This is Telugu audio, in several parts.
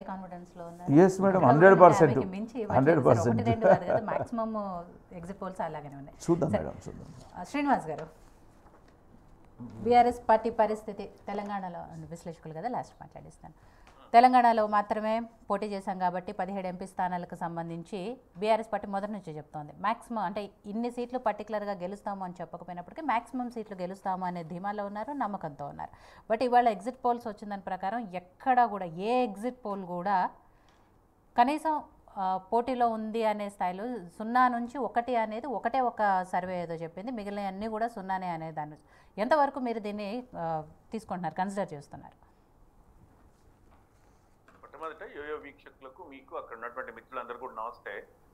కాన్ఫిడెన్స్ లో ఉన్నారు Yes, madam, ఇక్కడ 100%. కూడా యాభైకి మించి ఇవ్వట్లేదు సార్. 100%. ఒకటి రెండు కాదు కదా మాక్సిమం ఎగ్జిట్ పోల్స్ అలాగనే ఉన్నాయి చూద్దాం మేడం చూద్దాం ఆ, శ్రీనివాస్ గారు బీఆర్ఎస్ పార్టీ పరిస్థితి తెలంగాణలో విశ్లేషకులు కదా లాస్ట్ మాట్లాడిస్తాను తెలంగాణలో మాత్రమే పోటీ చేశాం కాబట్టి పదిహేడు ఎంపీ స్థానాలకు సంబంధించి బీఆర్ఎస్ పార్టీ మొదటి నుంచి చెప్తోంది మాక్సిమం అంటే ఇన్ని సీట్లు పర్టికులర్గా గెలుస్తాము అని చెప్పకపోయినప్పటికీ మాక్సిమం సీట్లు గెలుస్తాము అనే ధీమాలో ఉన్నారు నమ్మకంతో ఉన్నారు బట్ ఇవాళ ఎగ్జిట్ పోల్స్ వచ్చిన దాని ప్రకారం ఎక్కడా కూడా ఏ ఎగ్జిట్ పోల్ కూడా కనీసం ఆ, పోటీలో ఉంది అనే స్థాయిలో సున్నా నుంచి ఒకటి అనేది ఒకటే ఒక సర్వే ఏదో చెప్పింది మిగిలిన అన్నీ కూడా సున్నానే అనే దాన్ని ఎంతవరకు మీరు దీన్ని ఆ, తీసుకుంటున్నారు కన్సిడర్ చేస్తున్నారు మొట్టమొదట యోయో వీక్షకులకు మీకు అక్కడ ఉన్నటువంటి మిత్రులందరూ కూడా నమస్తే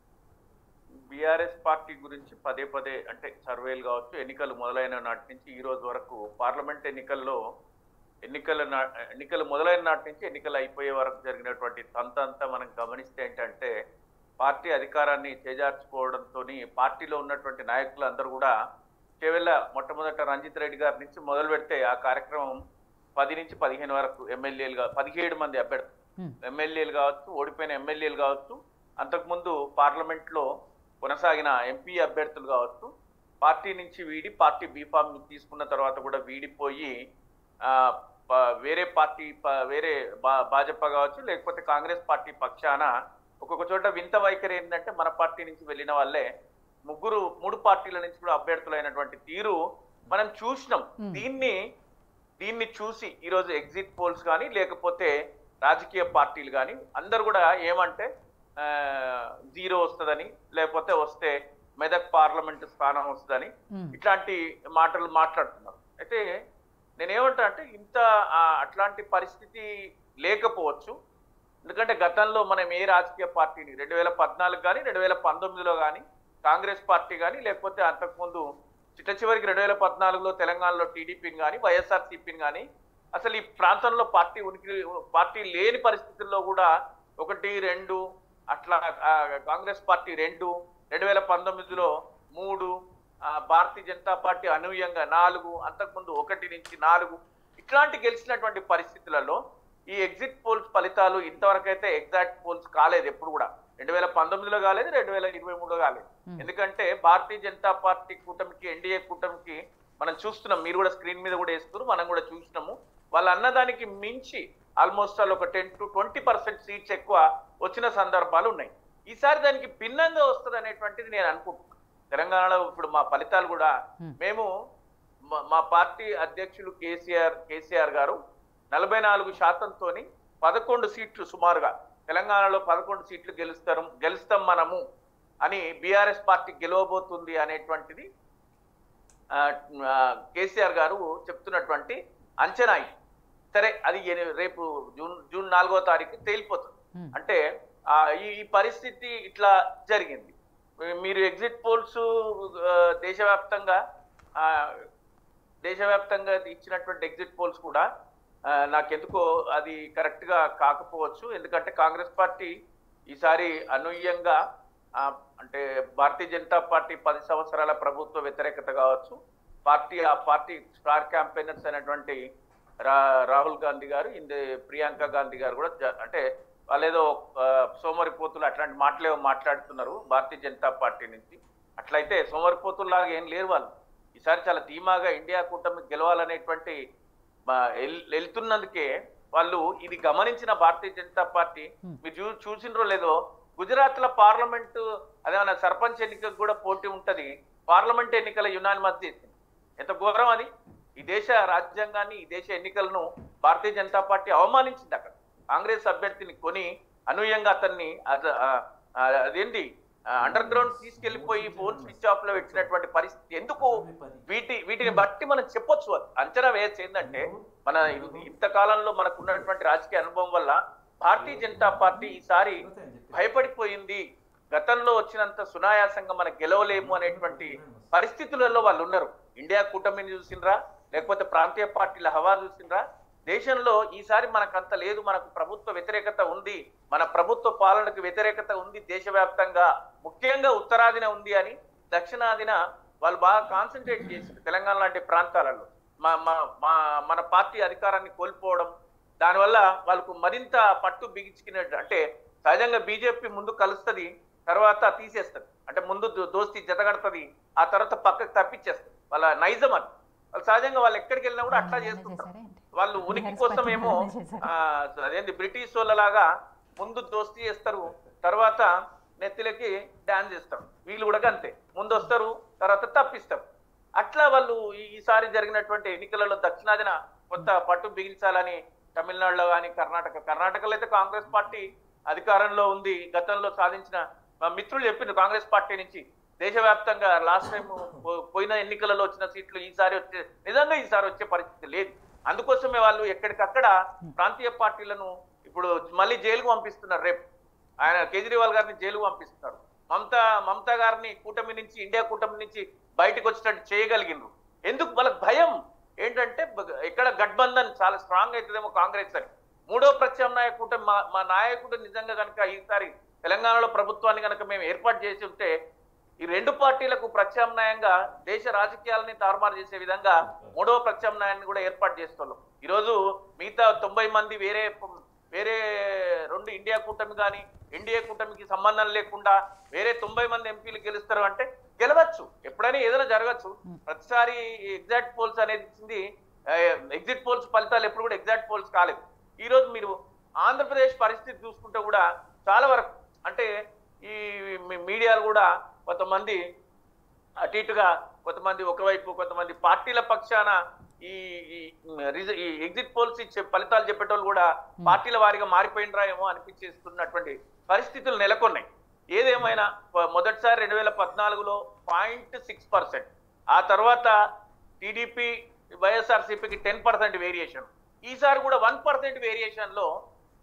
బీఆర్ఎస్ పార్టీ గురించి పదే పదే అంటే సర్వేలు కావచ్చు ఎన్నికలు మొదలైన నాటి నుంచి ఈ రోజు వరకు పార్లమెంట్ ఎన్నికల్లో ఎన్నికల నా- ఎన్నికలు మొదలైన నాటి నుంచి ఎన్నికలు అయిపోయే వరకు జరిగినటువంటి తంత అంతా మనం గమనిస్తే ఏంటంటే పార్టీ అధికారాన్ని చేజార్చుకోవడంతో పార్టీలో ఉన్నటువంటి నాయకులు అందరూ కూడా కేవల మొట్టమొదట రంజిత్ రెడ్డి గారి నుంచి మొదలు పెడితే ఆ కార్యక్రమం పది నుంచి పదిహేను వరకు ఎమ్మెల్యేలుగా పదిహేడు మంది అభ్యర్థులు Hmm. ఎమ్మెల్యేలు కావచ్చు ఓడిపోయిన ఎమ్మెల్యేలు కావచ్చు అంతకుముందు పార్లమెంట్లో కొనసాగిన ఎంపీ అభ్యర్థులు కావచ్చు పార్టీ నుంచి వీడి పార్టీ బీఫామ్ తీసుకున్న తర్వాత కూడా వీడిపోయి ఆ, ప- వేరే పార్టీ ప- వేరే బా- భాజపా కావచ్చు లేకపోతే కాంగ్రెస్ పార్టీ పక్షాన ఒక్కొక్క చోట వింత వైఖరి ఏంటంటే మన పార్టీ నుంచి వెళ్ళిన వాళ్ళే ముగ్గురు మూడు పార్టీల నుంచి కూడా అభ్యర్థులైనటువంటి తీరు మనం చూసినాం దీన్ని దీన్ని చూసి ఈరోజు ఎగ్జిట్ పోల్స్ కానీ లేకపోతే రాజకీయ పార్టీలు కానీ అందరు కూడా ఏమంటే ఆ, జీరో వస్తుందని లేకపోతే వస్తే మెదక్ పార్లమెంట్ స్థానం వస్తుందని మ్మ్. ఇట్లాంటి మాటలు మాట్లాడుతున్నారు అయితే నేనేమంటా అంటే ఇంత ఆ, అట్లాంటి పరిస్థితి లేకపోవచ్చు ఎందుకంటే గతంలో మనం ఏ రాజకీయ పార్టీని రెండు వేల పద్నాలుగు కానీ రెండు వేల పంతొమ్మిదిలో కానీ కాంగ్రెస్ పార్టీ కానీ లేకపోతే అంతకుముందు చిట్ట చివరికి రెండు వేల పద్నాలుగులో తెలంగాణలో టీడీపీని కానీ వైఎస్ఆర్సీపీని కానీ అసలు ఈ ప్రాంతంలో పార్టీ ఉనికి పార్టీ లేని పరిస్థితుల్లో కూడా ఒకటి రెండు అట్లా ఆ, కాంగ్రెస్ పార్టీ రెండు రెండు వేల పంతొమ్మిదిలో మూడు ఆ, భారతీయ జనతా పార్టీ అనూహ్యంగా నాలుగు అంతకుముందు ఒకటి నుంచి నాలుగు ఇట్లాంటి గెలిచినటువంటి పరిస్థితులలో ఈ ఎగ్జిట్ పోల్స్ ఫలితాలు ఇంతవరకు అయితే ఎగ్జాక్ట్ పోల్స్ కాలేదు ఎప్పుడు కూడా రెండు వేల పంతొమ్మిదిలో కాలేదు రెండు వేల ఇరవై మూడులో కాలేదు ఎందుకంటే భారతీయ జనతా పార్టీ కూటమికి ఎన్డీఏ కూటమికి మనం చూస్తున్నాం మీరు కూడా స్క్రీన్ మీద కూడా వేస్తున్నారు మనం కూడా చూసినాము వాళ్ళ అన్నదానికి మించి ఆల్మోస్ట్ ఆల్ ఒక ten to twenty percent seats ఎక్కువ వచ్చిన సందర్భాలు ఉన్నాయి ఈసారి దానికి భిన్నంగా వస్తుంది అనేటువంటిది నేను అనుకుంటున్నాను తెలంగాణలో ఇప్పుడు మా ఫలితాలు కూడా మేము మా- మా పార్టీ అధ్యక్షులు కేసీఆర్ కేసీఆర్ గారు నలభై నాలుగు శాతంతో పదకొండు సీట్లు సుమారుగా తెలంగాణలో పదకొండు సీట్లు గెలుస్తారు గెలుస్తాం మనము అని బీఆర్ఎస్ పార్టీ గెలవబోతుంది అనేటువంటిది ఆ, ఆ, కేసీఆర్ గారు చెప్తున్నటువంటి అంచనా ఇది సరే అది ఎని- రేపు జూన్ జూన్ నాలుగో తారీఖు తేలిపోతుంది Hmm. అంటే ఆ, ఈ ఈ పరిస్థితి ఇట్లా జరిగింది మీ- మీరు ఎగ్జిట్ పోల్స్ దేశవ్యాప్తంగా ఆ, దేశవ్యాప్తంగా ఇచ్చినటువంటి ఎగ్జిట్ పోల్స్ కూడా ఆ, నాకెందుకో అది కరెక్ట్ గా కాకపోవచ్చు ఎందుకంటే కాంగ్రెస్ పార్టీ ఈసారి అనూహ్యంగా ఆ, అంటే భారతీయ జనతా పార్టీ పది సంవత్సరాల ప్రభుత్వ వ్యతిరేకత కావచ్చు పార్టీ ఆ పార్టీ స్టార్ క్యాంపెయినర్స్ అయినటువంటి రా రాహుల్ గాంధీ గారు ఇంది ప్రియాంక గాంధీ గారు కూడా జ- అంటే వాళ్ళేదో ఆ, సోమరిపోతులు అట్లాంటి మాటలేవో మాట్లాడుతున్నారు భారతీయ జనతా పార్టీ నుంచి అట్లయితే సోమరిపోతుల్లాగా ఏం లేరు వాళ్ళు ఈసారి చాలా ధీమాగా ఇండియా కూటమి గెలవాలనేటువంటి మా వెల్- వెళ్తున్నందుకే వాళ్ళు ఇది గమనించిన భారతీయ జనతా పార్టీ మీరు చూ చూసినరో లేదో గుజరాత్ లో పార్లమెంట్ అదేమన్నా సర్పంచ్ ఎన్నికకు కూడా పోటీ ఉంటది పార్లమెంట్ ఎన్నికల యునానిమస్ చేసింది ఎంత ఘోరం అది ఈ దేశ రాజ్యాంగాన్ని ఈ దేశ ఎన్నికలను భారతీయ జనతా పార్టీ అవమానించింది అక్కడ కాంగ్రెస్ అభ్యర్థిని కొని అనూహ్యంగా అతన్ని అద- ఆ, ఆ, అదేంటి అండర్ గ్రౌండ్ తీసుకెళ్లిపోయి ఫోన్ స్విచ్ ఆఫ్ లో పెట్టినటువంటి పరిస్థితి ఎందుకు వీటి వీటిని బట్టి మనం చెప్పొచ్చు అది. అంచనా వేయచ్చు ఏంటంటే మన ఇన్- ఇంతకాలంలో మనకు ఉన్నటువంటి రాజకీయ అనుభవం వల్ల భారతీయ జనతా పార్టీ ఈసారి భయపడిపోయింది గతంలో వచ్చినంత సునాయాసంగా మనం గెలవలేము అనేటువంటి పరిస్థితులలో వాళ్ళు ఉన్నారు ఇండియా కూటమిని చూసిండ్రా లేకపోతే ప్రాంతీయ పార్టీల హవా చూసిండ్రా దేశంలో ఈసారి మనకంత లేదు మనకు ప్రభుత్వ వ్యతిరేకత ఉంది మన ప్రభుత్వ పాలనకు వ్యతిరేకత ఉంది దేశవ్యాప్తంగా ముఖ్యంగా ఉత్తరాదిన ఉంది అని దక్షిణాదిన వాళ్ళు బాగా కాన్సన్ట్రేట్ చేసింది తెలంగాణ లాంటి ప్రాంతాలలో మా మా- మా మన పార్టీ అధికారాన్ని కోల్పోవడం దానివల్ల వాళ్ళకు మరింత పట్టు బిగించుకునేట్టు అంటే సహజంగా బీజేపీ ముందు కలుస్తుంది తర్వాత తీసేస్తుంది అంటే ముందు దో- దోస్తి జతగడుతుంది ఆ తర్వాత పక్కకు తప్పించేస్తుంది వాళ్ళ నైజం అది వాళ్ళు సహజంగా వాళ్ళు ఎక్కడికి వెళ్ళినా కూడా అట్లా అలానే చేస్తుంటారు చేశారా ఏంటి? వాళ్ళు ఉనికి బీహార్ కోసం స్పష్టంగా ఏమో అలానే చేశారు. ఆ, అదేంటి బ్రిటిష్ వాళ్ళలాగా ముందు దోస్తీ చేస్తారు తర్వాత నెత్తిలకి డాన్స్ చేస్తారు వీళ్ళు కూడా అంతే ముందు వస్తారు తర్వాత తప్పిస్తారు అట్లా వాళ్ళు ఈ- ఈసారి జరిగినటువంటి ఎన్నికలలో దక్షిణాదిన కొత్త పట్టు బిగించాలని తమిళనాడులో కానీ కర్ణాటక కర్ణాటకలో అయితే కాంగ్రెస్ పార్టీ అధికారంలో ఉంది గతంలో సాధించిన మా మిత్రులు చెప్పిండ్రు కాంగ్రెస్ పార్టీ నుంచి దేశవ్యాప్తంగా లాస్ట్ టైం పోయిన ఎన్నికలలో వచ్చిన సీట్లు ఈసారి వచ్చే నిజంగా ఈసారి వచ్చే పరిస్థితి లేదు అందుకోసమే వాళ్ళు ఎక్కడికక్కడ ప్రాంతీయ పార్టీలను ఇప్పుడు మళ్ళీ జైలుకు పంపిస్తున్నారు రేపు ఆయన కేజ్రీవాల్ గారిని జైలుకు పంపిస్తున్నారు మమతా మమతా గారిని కూటమి నుంచి ఇండియా కూటమి నుంచి బయటకు వచ్చేటట్టు చేయగలిగినారు ఎందుకు వాళ్ళకి భయం ఏంటంటే బ- ఎక్కడ గఠబంధన్ చాలా స్ట్రాంగ్ అవుతుందేమో కాంగ్రెస్ అని మూడో ప్రత్యామ్నాయ కూటమి మా మా నాయకుడు నిజంగా కనుక ఈసారి తెలంగాణలో ప్రభుత్వాన్ని కనుక మేము ఏర్పాటు చేసి ఉంటే ఈ రెండు పార్టీలకు ప్రత్యామ్నాయంగా దేశ రాజకీయాలని తారుమారు చేసే విధంగా మూడవ ప్రత్యామ్నాయాన్ని కూడా ఏర్పాటు చేస్తున్నాం ఈరోజు మిగతా తొంభై మంది వేరే వేరే రెండు ఇండియా కూటమి కానీ ఎన్డీఏ కూటమికి సంబంధం లేకుండా వేరే తొంభై మంది ఎంపీలు గెలుస్తారు అంటే గెలవచ్చు ఎప్పుడైనా ఏదైనా జరగచ్చు ప్రతిసారి ఎగ్జాక్ట్ పోల్స్ అనేది ఇచ్చింది ఎగ్జిట్ పోల్స్ ఫలితాలు ఎప్పుడు కూడా ఎగ్జాక్ట్ పోల్స్ కాలేదు ఈ రోజు మీరు ఆంధ్రప్రదేశ్ పరిస్థితి చూసుకుంటే కూడా చాలా వరకు అంటే ఈ మీ- మీడియాలు కూడా కొంతమంది అటు ఇటుగా కొంతమంది ఒకవైపు కొంతమంది పార్టీల పక్షాన ఈ ఈ రిజ- ఈ ఎగ్జిట్ పోల్స్ ఇచ్చే ఫలితాలు చెప్పేటోళ్ళు కూడా పార్టీల వారిగా మారిపోయినరా ఏమో అనిపించేస్తున్నటువంటి పరిస్థితులు నెలకొన్నాయి ఏదేమైనా ప- మొదటిసారి రెండు వేల పద్నాలుగులో పాయింట్ సిక్స్ పర్సెంట్ ఆ తర్వాత టీడీపీ వైఎస్ఆర్సీపీకి టెన్ పర్సెంట్ వేరియేషన్ ఈసారి కూడా వన్ పర్సెంట్ వేరియేషన్ లో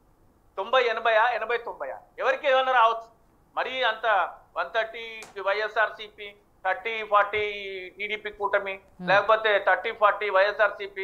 తొంభై ఎనభైయా ఎనభై తొంభైయా ఎవరికి ఏమైనా రావచ్చు మరీ అంత one thirty YSRCP thirty forty TDP కూటమి లేకపోతే థర్టీ ఫార్టీ వైఎస్ఆర్సీపీ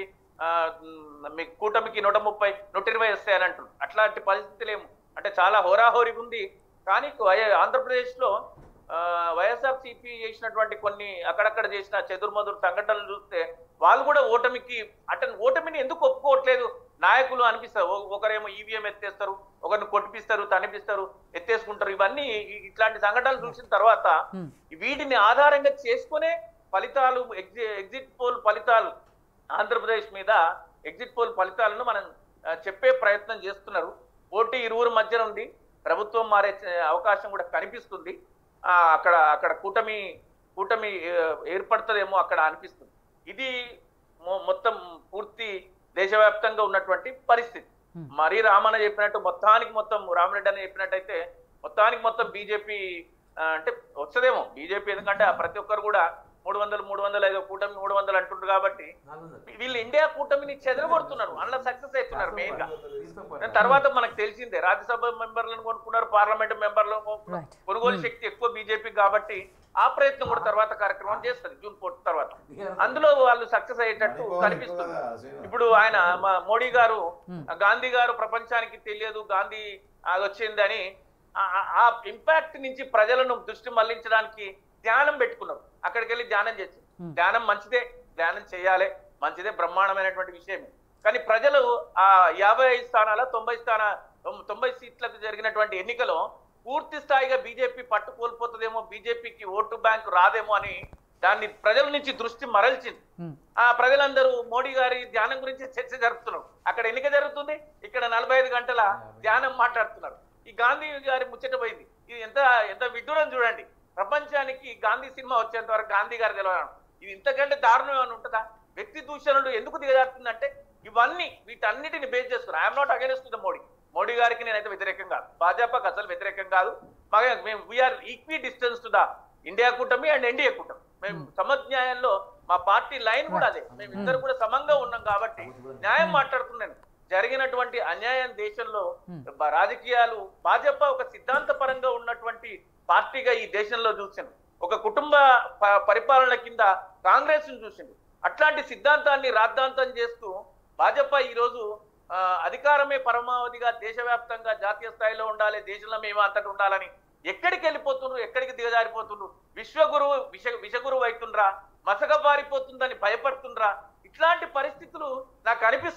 మీ కూటమికి నూట ముప్పై నూట ఇరవై వస్తాయని అంటున్నారు అట్లాంటి పరిస్థితులు ఏమో అంటే చాలా హోరాహోరీగా ఉంది కానీ వై- ఆంధ్రప్రదేశ్లో ఆ, వైఎస్ఆర్సీపీ చేసినటువంటి కొన్ని అక్కడక్కడ చేసిన చెదురుమదురు సంఘటనలు చూస్తే వాళ్ళు కూడా ఓటమికి అట ఓటమిని ఎందుకు ఒప్పుకోవట్లేదు నాయకులు అనిపిస్తారు ఒక- ఒకరేమో ఈవీఎం ఎత్తేస్తారు ఒకరిని కొట్టిపిస్తారు తనిపిస్తారు ఎత్తేసుకుంటారు ఇవన్నీ ఈ- ఇట్లాంటి సంఘటనలు చూసిన తర్వాత Hmm. వీటిని ఆధారంగా చేసుకునే ఫలితాలు ఎగ్జి ఎగ్జిట్ పోల్ ఫలితాలు ఆంధ్రప్రదేశ్ మీద ఎగ్జిట్ పోల్ ఫలితాలను మనం ఆ, చెప్పే ప్రయత్నం చేస్తున్నారు పోటీ ఇరువురు మధ్యన ఉంది ప్రభుత్వం మారే చ- అవకాశం కూడా కనిపిస్తుంది ఆ, అక్కడ అక్కడ కూటమి కూటమి ఆ, ఏర్పడుతుందేమో అక్కడ అనిపిస్తుంది ఇది మొ- మొత్తం పూర్తి దేశవ్యాప్తంగా ఉన్నటువంటి పరిస్థితి Hmm. మరీ రామన్న చెప్పినట్టు మొత్తానికి మొత్తం రామరెడ్డి అని చెప్పినట్టయితే మొత్తానికి మొత్తం బీజేపీ అంటే వస్తుందేమో బీజేపీ ఎందుకంటే ఆ ప్రతి ఒక్కరు కూడా మూడు వందలు మూడు వందలు ఐదో కూటమి మూడు వందలు అంటుండ్రు కాబట్టి వీళ్ళు ఇండియా కూటమిని చెదరగొడుతున్నారు అందులో సక్సెస్ అవుతున్నారు మెయిన్ గా దాని తర్వాత మనకు తెలిసిందే రాజ్యసభ మెంబర్లను కొనుక్కున్నారు పార్లమెంట్ మెంబర్లను కొనుక్కున్నారు. Right. కొనుగోలు శక్తి ఎక్కువ బీజేపీ కాబట్టి ఆ ప్రయత్నం కూడా తర్వాత కార్యక్రమం చేస్తుంది జూన్ ఫోర్త్ తర్వాత అందులో వాళ్ళు సక్సెస్ అయ్యేటట్టు కనిపిస్తుంది ఇప్పుడు ఆయన మా మోడీ గారు గాంధీ గారు ప్రపంచానికి తెలియదు గాంధీ అది వచ్చిందని ఆ- ఆ- ఆ ఇంపాక్ట్ నుంచి ప్రజలను దృష్టి మళ్లించడానికి ధ్యానం పెట్టుకున్నారు అక్కడికి వెళ్ళి ధ్యానం చేసి Hmm. ధ్యానం మంచిదే ధ్యానం చేయాలి మంచిదే బ్రహ్మాండమైనటువంటి విషయమే కానీ ప్రజలు ఆ యాభై ఐదు స్థానాల తొంభై స్థాన తొం- తొంభై సీట్లకు జరిగినటువంటి ఎన్నికలో పూర్తి స్థాయిగా బీజేపీ పట్టు కోల్పోతుందేమో బీజేపీకి ఓటు బ్యాంకు రాదేమో అని దాన్ని ప్రజల నుంచి దృష్టి మరల్చింది ఉమ్, ఆ ప్రజలందరూ మోడీ గారి ధ్యానం గురించి చర్చ జరుపుతున్నారు అక్కడ ఎన్నిక జరుగుతుంది ఇక్కడ నలభై ఐదు గంటల ధ్యానం మాట్లాడుతున్నారు ఈ గాంధీ గారి ముచ్చట పోయింది ఇది ఎంత ఎంత విడ్డూరం చూడండి ప్రపంచానికి గాంధీ సినిమా వచ్చేంత వరకు గాంధీ గారు తెలవడం ఇది ఇంతకంటే దారుణం ఏమైనా ఉంటుందా వ్యక్తి దూషణలు ఎందుకు దిగజారుతుందంటే ఇవన్నీ వీటన్నిటిని బేస్ చేస్తున్నారు I'm not against the Modi Modi గారికి నేనైతే వ్యతిరేకం కాదు భాజపాకి అసలు వ్యతిరేకం కాదు మగ మేము we're equidistance to the India కూటమి అండ్ ఎన్డీఏ కూటమి మేము సమన్యాయంలో మా పార్టీ లైన్ కూడా అదే మేము ఇద్దరు కూడా సమంగా ఉన్నాం కాబట్టి న్యాయం మాట్లాడుతున్నాను జరిగినటువంటి అన్యాయం దేశంలో బ- రాజకీయాలు భాజపా ఒక సిద్ధాంతపరంగా ఉన్నటువంటి పార్టీగా ఈ దేశంలో చూసింది ఒక కుటుంబ ప- పరిపాలన కింద కాంగ్రెస్ ను చూసింది అట్లాంటి సిద్ధాంతాన్ని రాద్ధాంతం చేస్తూ భాజపా ఈరోజు ఆ, అధికారమే పరమావధిగా దేశవ్యాప్తంగా జాతీయ స్థాయిలో ఉండాలి దేశంలో మేము అంతటి ఉండాలని ఎక్కడికి వెళ్ళిపోతుండ్రు ఎక్కడికి దిగజారిపోతుండ్రు విశ్వగురువు విష విషగురువు అవుతుండ్రా మసక పారిపోతుందని భయపడుతుండ్రా ఇట్లాంటి పరిస్థితులు నాకు అనిపిస్తుంది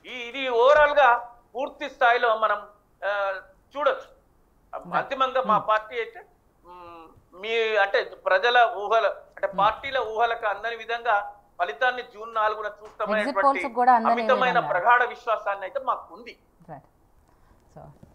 ఈ ఇది ఓవరాల్ గా పూర్తి స్థాయిలో మనం ఆ, చూడొచ్చు అంతిమంగా మా పార్టీ అయితే మ్, మీ అంటే ప్రజల ఊహల అంటే పార్టీల ఊహలకు అందని విధంగా ఫలితాన్ని జూన్ నాలుగున polls చూస్తామనేటువంటి కు కూడా అందని అమితమైన విధంగా. ప్రగాఢ విశ్వాసాన్ని అయితే మాకు ఉంది రైట్ సో